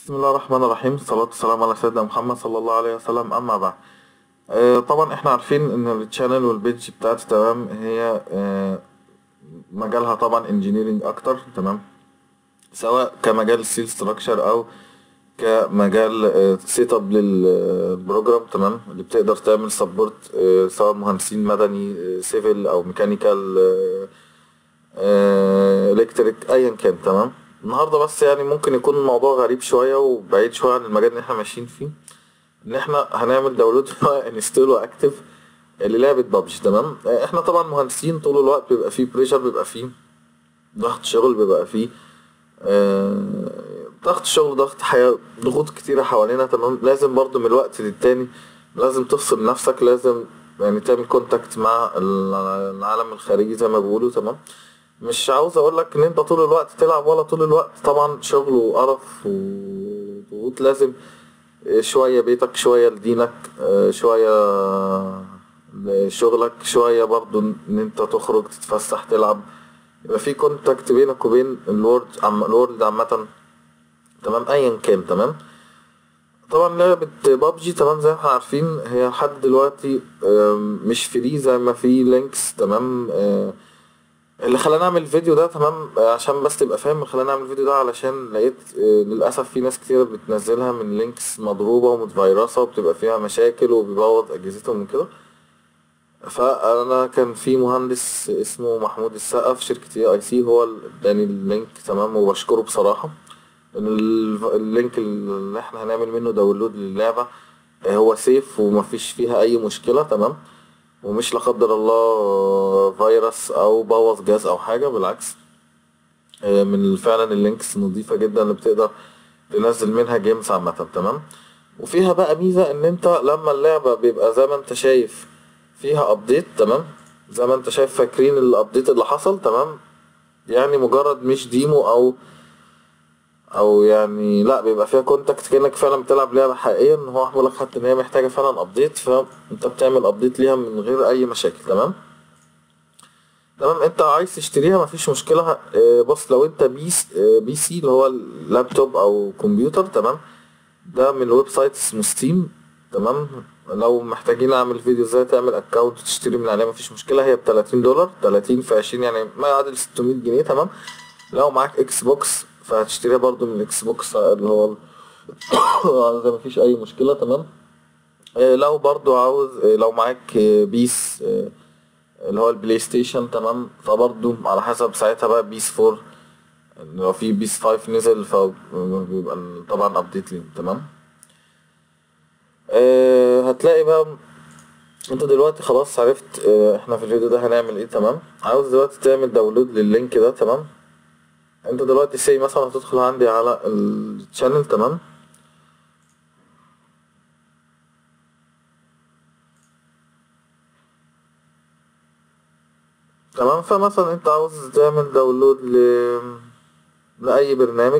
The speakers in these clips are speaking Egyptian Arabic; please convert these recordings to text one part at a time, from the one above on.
بسم الله الرحمن الرحيم الصلاة والسلام على سيدنا محمد صلى الله عليه وسلم أما بعد آه، طبعا احنا عارفين ان التشانل والبيج بتاعتي تمام هي آه، مجالها طبعا انجينيرينج اكتر تمام سواء كمجال سيل ستراكشر او كمجال سيت اب للبروجرام تمام اللي بتقدر تعمل سبورت سواء مهندسين مدني سيفل او ميكانيكال الكتريك ايا كان تمام النهارده بس يعني ممكن يكون الموضوع غريب شويه وبعيد شويه عن المجال اللي احنا ماشيين فيه ان احنا هنعمل داونلود انستول واكتف للعبه بابجي تمام احنا طبعا مهندسين طول الوقت بيبقى فيه بريشر بيبقى فيه ضغط شغل بيبقى فيه آه، ضغط شغل ضغط حياة ضغوط كتيرة حوالينا تمام لازم برضو من الوقت للتاني لازم تفصل نفسك لازم يعني تعمل كونتاكت مع العالم الخارجي زي ما بيقولوا تمام مش عاوز اقول لك ان انت طول الوقت تلعب ولا طول الوقت طبعا شغل وقرف وضغوط لازم شوية بيتك شوية لدينك آه، شوية لشغلك شوية برضو ان انت تخرج تتفسح تلعب يبقى في كونتاكت بينك وبين الورد عم الورد عامة تمام ايا كان تمام طبعا لعبة بابجي تمام زي ما احنا عارفين هي لحد دلوقتي آم، مش فري زي ما في لينكس تمام آه، اللي خلاني اعمل الفيديو ده تمام آه، عشان بس تبقى فاهم اللي خلاني اعمل الفيديو ده علشان لقيت آه، للاسف في ناس كتير بتنزلها من لينكس مضروبة ومتفيرسة وبتبقى فيها مشاكل وبيبوظ اجهزتهم وكده فانا كان في مهندس اسمه محمود السقا في شركة اي اي سي هو اللي اداني اللينك تمام وبشكره بصراحة إن ال- اللينك اللي احنا هنعمل منه داونلود للعبة آه، هو سيف ومفيش فيها اي مشكلة تمام ومش لا قدر الله فيروس او بوظ جهاز او حاجة بالعكس آه، من فعلا اللينكس نظيفة جدا اللي بتقدر تنزل منها جيمز عامة تمام وفيها بقى ميزة ان انت لما اللعبة بيبقى زي ما انت شايف فيها ابديت تمام زي ما انت شايف فاكرين الابديت اللي حصل تمام يعني مجرد مش ديمو او او يعني لا بيبقى فيها كونتاكت كانك فعلا بتلعب لعبه حقيقيه ان هو عامل لك حتى ان هي محتاجه فعلا ابديت فانت بتعمل ابديت ليها من غير اي مشاكل تمام تمام انت عايز تشتريها مفيش مشكله اه، بص لو انت بيس اه، بي سي اللي هو اللابتوب او كمبيوتر تمام ده من الويب سايت اسمه ستيم تمام لو محتاجين اعمل فيديو ازاي تعمل اكونت وتشتري من عليه مفيش مشكله هي ب 30 دولار 30 في 20 يعني ما يعادل 600 جنيه تمام لو معاك اكس بوكس فهتشتريها برضو من الاكس بوكس اللي هو ال- زي مفيش اي مشكله تمام آه، لو برضو عاوز آه، لو معاك آه، بيس آه، اللي هو البلاي ستيشن تمام فبرضو على حسب ساعتها بقى بيس فور لو في بيس فايف نزل فبيبقى ال- طبعا ابديت ليه تمام آه، هتلاقي بقى انت دلوقتي خلاص عرفت آه، احنا في الفيديو ده هنعمل ايه تمام عاوز دلوقتي تعمل داونلود لللينك ده تمام انت دلوقتي سي مثلا هتدخل عندي على الشانل تمام تمام فمثلا انت عاوز تعمل داونلود ل... لأي برنامج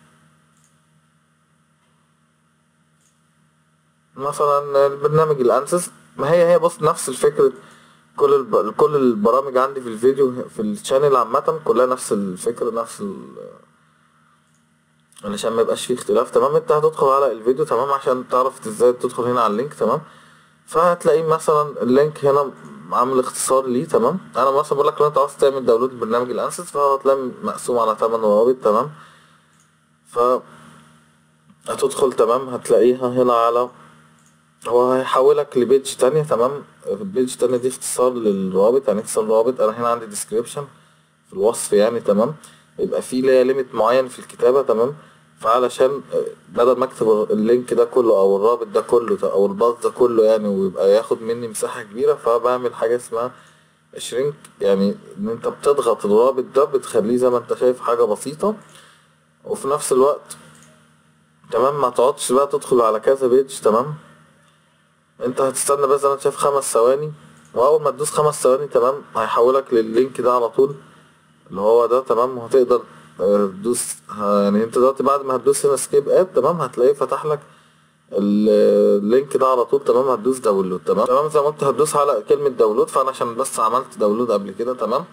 مثلا البرنامج الانسس ما هي هي بص نفس الفكرة كل الب... كل البرامج عندي في الفيديو في الشانل عامة كلها نفس الفكرة نفس ال... علشان ما يبقاش فيه اختلاف تمام انت هتدخل على الفيديو تمام عشان تعرف ازاي تدخل هنا على اللينك تمام فهتلاقي مثلا اللينك هنا عامل اختصار ليه تمام انا مثلا بقول لك لو انت عاوز تعمل داونلود لبرنامج الانسس فهتلاقي مقسوم على 8 روابط تمام ف هتدخل تمام هتلاقيها هنا على هو هيحولك لبيج تانية تمام البيج التانية دي اختصار للروابط يعني اختصار الروابط انا هنا عندي ديسكريبشن في الوصف يعني تمام يبقى في ليا ليميت معين في الكتابة تمام فعلشان آه، بدل ما اكتب اللينك ده كله او الرابط ده كله او الباص ده كله يعني ويبقى ياخد مني مساحة كبيرة فبعمل حاجة اسمها شرينك يعني ان انت بتضغط الرابط ده بتخليه زي ما انت شايف حاجة بسيطة وفي نفس الوقت تمام ما تقعدش بقى تدخل على كذا بيج تمام انت هتستنى بس زي ما انت شايف خمس ثواني واول ما تدوس خمس ثواني تمام هيحولك لللينك ده على طول اللي هو ده تمام وهتقدر اه، تدوس ه- يعني انت دلوقتي بعد ما هتدوس هنا سكيب اد تمام هتلاقيه فتح لك ال- اللينك ده على طول تمام هتدوس داونلود تمام تمام زي ما انت هتدوس على كلمة داونلود فانا عشان بس عملت داونلود قبل كده تمام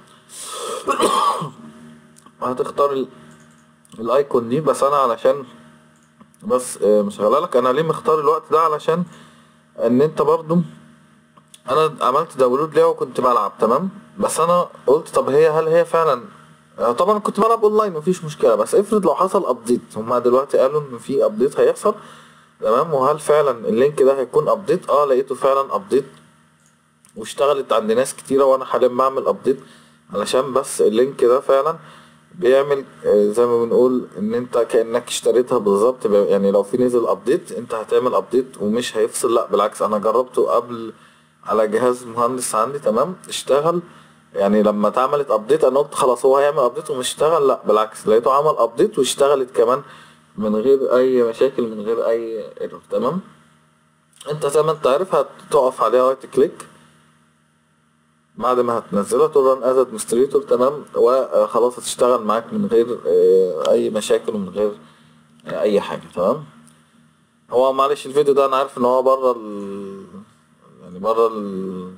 هتختار ال- الايكون دي بس انا علشان بس آه، مشغلها لك انا ليه مختار الوقت ده علشان ان انت برضو انا عملت داونلود ليها وكنت بلعب تمام بس انا قلت طب هي هل هي فعلا آه، طبعا كنت بلعب اونلاين مفيش مشكله بس افرض لو حصل ابديت هما دلوقتي قالوا ان في ابديت هيحصل تمام وهل فعلا اللينك ده هيكون ابديت اه لقيته فعلا ابديت واشتغلت عند ناس كتيره وانا حاليا بعمل ابديت علشان بس اللينك ده فعلا بيعمل آه، زي ما بنقول ان انت كانك اشتريتها بالظبط ب- يعني لو في نزل ابديت انت هتعمل ابديت ومش هيفصل لا بالعكس انا جربته قبل على جهاز مهندس عندي تمام اشتغل يعني لما اتعملت ابديت انا قلت خلاص هو هيعمل ابديت ومش اشتغل لا بالعكس لقيته عمل ابديت واشتغلت كمان من غير اي مشاكل من غير اي ايرور تمام انت زي ما انت عارف هتقف عليها رايت كليك بعد ما هتنزلها تقول ران از ادمنستريتور تمام وخلاص هتشتغل معاك من غير آه، اي مشاكل ومن غير آه، اي حاجه تمام هو معلش الفيديو ده انا عارف ان هو بره ال... يعني بره ال...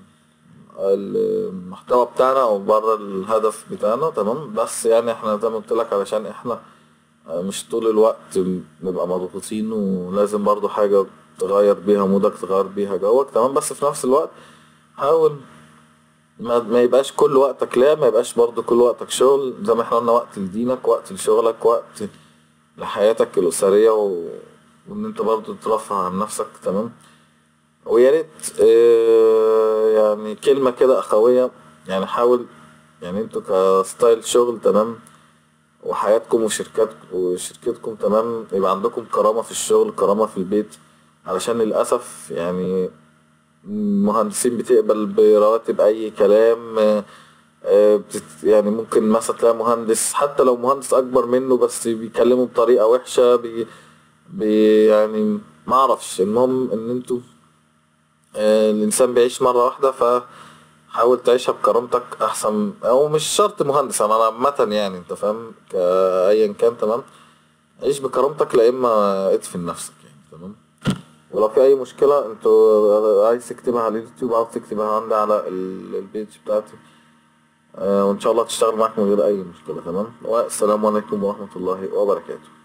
المحتوى بتاعنا او بره الهدف بتاعنا تمام بس يعني احنا زي ما قلت لك علشان احنا آه، مش طول الوقت نبقى مضغوطين ولازم برضو حاجة تغير بيها مودك تغير بيها جوك تمام بس في نفس الوقت حاول ما, ما يبقاش كل وقتك لعب ما يبقاش برضو كل وقتك شغل زي ما احنا قلنا وقت لدينك وقت لشغلك وقت لحياتك الأسرية و... وإن أنت برضو ترفه عن نفسك تمام ويا ريت آه، يعني كلمة كده أخوية يعني حاول يعني انتوا كستايل شغل تمام وحياتكم وشركات وشركتكم تمام يبقى عندكم كرامة في الشغل كرامة في البيت علشان للأسف يعني مهندسين بتقبل برواتب أي كلام آه، آه، بتت يعني ممكن مثلا تلاقي مهندس حتى لو مهندس أكبر منه بس بيكلمه بطريقة وحشة بي بي يعني معرفش المهم إن انتوا آه، الإنسان بيعيش مرة واحدة فحاول تعيشها بكرامتك أحسن أو مش شرط مهندس أنا عامة يعني أنت فاهم كأيا كان تمام عيش بكرامتك لا إما ادفن نفسك يعني تمام ولو في أي مشكلة أنتوا عايز تكتبها على اليوتيوب أو تكتبها عندي على ال- البيج بتاعتي آه، وإن شاء الله تشتغل معاك من غير أي مشكلة تمام والسلام عليكم ورحمة الله وبركاته